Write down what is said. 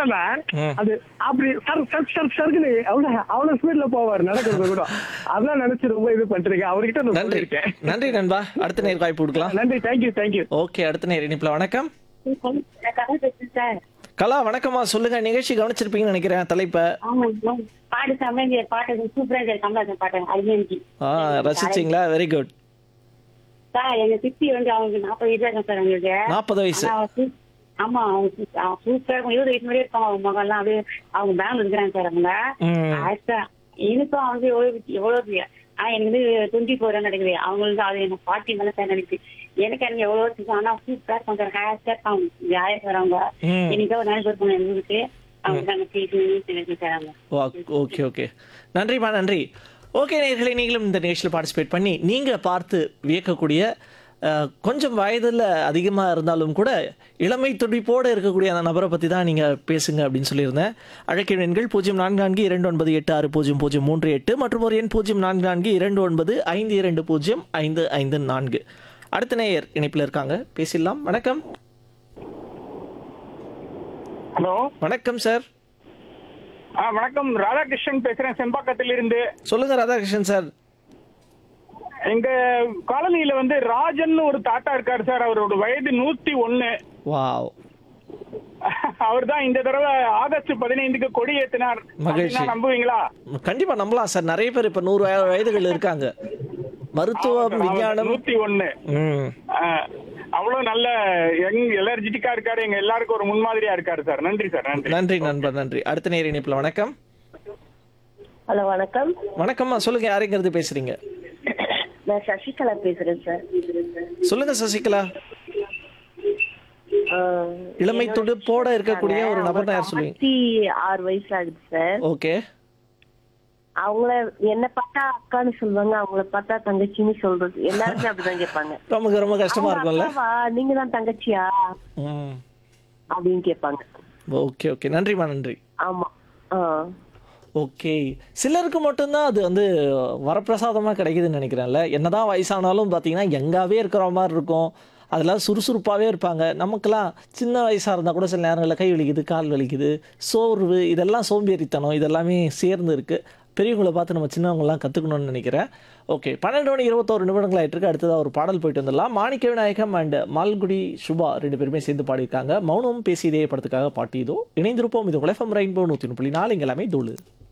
இல்லாம ம். அது அப்படி சர் சர் சர் சர்க்குன்னு அவ்வளவு அவ்வளவு ஸ்பீட்ல போவார் நடக்கிறது கூட அதான் நினைச்சு ரொம்ப இது பண்ணிருக்கேன் அவர்கிட்ட நான் நன்றி சொல்லியிருக்கேன் நன்றி நண்பா அடுத்த நேர் வாய்ப்பு கொடுக்கலாம் நன்றி தேங்க்யூ தேங்க்யூ ஓகே அடுத்த நேர் இனிப்புல வணக்கம் கதை பேசுறேன் சார் கலா வணக்கம்மா சொல்லுங்க நிகழ்ச்சி கவனிச்சிருப்பீங்கன்னு நினைக்கிறேன் தலைப்பை ஆமா ஆமா. பாட்டு சமையல் பாட்டு சூப்பரா இருக்கு கமலாசன் பாட்டு அருமையாச்சு ஆ ரசிச்சிங்களா வெரி குட் சார் எங்க சித்தி வந்து அவங்க நாற்பது வயசு இருக்கும் சார் அவங்களுக்கு நாற்பது வயசு ஆனா அவங்க சூ- ஆமா அவங்க சூ- அவங்க சூப்பரா இருக்கும் இருபது வயசு மாதிரியே இருப்பாங்க அவங்க மகன்லாம் அப்படியே அவங்க பெங்களூர் இருக்கிறாங்க சார் அவங்க ம். ஆச்சா எனக்கும் அவங்க எவ்வளவு எவ்வளவு ஆனா எனக்கு வந்து டுவெண்ட்டி ஃபோர் நடக்குது அவங்களுக்கு அது எனக்கு ஃபார்ட்டி மேல சார் நினைச்சு எனக்கு எனக்கு எவ்வளவு இருக்கு ஆனா சூப்பரா இருக்கும் சார் ஹேர் அவங்க ஜாலியா சார் அவங்க ம். இன்னைக்கு ஒரு நாளைக்கு இருப்பாங்க எங்க வீட்டுக்கு அவங்க நாங்க பேசி சார் அவங்க ஓகே ஓகே நன்றிம்மா நன்றி ஓகே நேர்களை நீங்களும் இந்த நிகழ்ச்சியில் பார்ட்டிசிபேட் பண்ணி நீங்கள் பார்த்து வியக்கக்கூடிய அஹ், கொஞ்சம் வயதில் அதிகமாக இருந்தாலும் கூட இளமை துடிப்போடு இருக்கக்கூடிய அந்த நபரை பற்றி தான் நீங்கள் பேசுங்க அப்படின்னு சொல்லியிருந்தேன் அழைக்கும் எண்கள் பூஜ்ஜியம் நான்கு நான்கு இரண்டு ஒன்பது எட்டு ஆறு பூஜ்ஜியம் பூஜ்ஜியம் மூன்று எட்டு மற்றும் ஒரு எண் பூஜ்ஜியம் நான்கு நான்கு இரண்டு ஒன்பது ஐந்து இரண்டு பூஜ்ஜியம் ஐந்து ஐந்து நான்கு அடுத்த நேயர் இணைப்பில் இருக்காங்க பேசிடலாம் வணக்கம் ஹலோ வணக்கம் சார் ஆ வணக்கம் ராதாகிருஷ்ணன் பேசுறேன் செம்பாக்கத்தில் இருந்து சொல்லுங்கள் ராதாகிருஷ்ணன் சார் எங்க காலனியில வந்து ராஜன் ஒரு தாத்தா இருக்காரு சார் அவரோட வயது நூத்தி ஒண்ணு வாவ் அவர் தான் இந்த தடவை ஆகஸ்ட் பதினைந்துக்கு கொடி ஏத்தினார் மகிழ்ச்சி. அப்படின்னா நம்புவீங்களா கண்டிப்பா நம்பலாம் சார் நிறைய பேர் இப்ப நூறு வய- வயதுகள் இருக்காங்க மருத்துவம் விஞ்ஞானம் நூத்தி ஒண்ணு ம் அவ்வளவு நல்ல யங் எனர்ஜெட்டிக்கா இருக்காரு எங்க எல்லாருக்கும் ஒரு முன்மாதிரியா இருக்காரு சார் நன்றி சார் நன்றி நன்றி நண்பர் நன்றி அடுத்த நேர இணைப்புல வணக்கம் ஹலோ வணக்கம் வணக்கம்மா சொல்லுங்க யாருங்கிறது பேசுறீங்க நான் சசிகலா பேசுறேன் சார் சொல்லுங்க சசிகலா ஆஹ், இளமை என்னோட துடுப்போட இருக்கக்கூடிய ஒரு நபர் தான் யார் அவங்களுக்கு சொல்லுவீங்க ஐம்பத்தி ஆறு வயசு ஆகுது சார் ஓகே அவங்கள என்ன பார்த்தா அக்கான்னு சொல்லுவாங்க அவங்கள பார்த்தா தங்கச்சின்னு சொல்றது எல்லாருமே அப்படிதான் கேட்பாங்க நமக்கு ரொம்ப கஷ்டமா அவங்க இருக்கும்ல அக்காவா நீங்க தான் தங்கச்சியா ம் அப்படின்னு கேட்பாங்க ஓகே ஓகே நன்றிம்மா நன்றி ஆமா ஆஹ் ஓகே சிலருக்கு மட்டும்தான் அது வந்து வரப்பிரசாதமாக கிடைக்குதுன்னு நினைக்கிறேன்ல என்னதான் வயசானாலும் பார்த்தீங்கன்னா எங்காவே இருக்கிற மாதிரி இருக்கும் அதெல்லாம் சுறுசுறுப்பாகவே இருப்பாங்க நமக்கெல்லாம் சின்ன வயசாக இருந்தால் கூட சில நேரங்களில் கை வலிக்குது கால் வலிக்குது சோர்வு இதெல்லாம் சோம்பேறித்தனம் இதெல்லாமே சேர்ந்து இருக்குது பெரியவங்களை பார்த்து நம்ம சின்னவங்களாம் கற்றுக்கணும்னு நினைக்கிறேன் ஓகே பன்னெண்டு மணி இருபத்தோரு நிமிடங்கள் ஆயிட்டு இருக்கு அடுத்ததாக ஒரு பாடல் போயிட்டு வந்துடலாம் மாணிக்க விநாயகம் அண்ட் மால்குடி சுபா ரெண்டு பேருமே சேர்ந்து பாடியிருக்காங்க மௌனம் பேசியதே படத்துக்காக பாட்டியதோ இணைந்திருப்போம் இது உலகம் ரெயின்போ நூற்றி புள்ளி நாலு இங்க எல்லாமே தூளு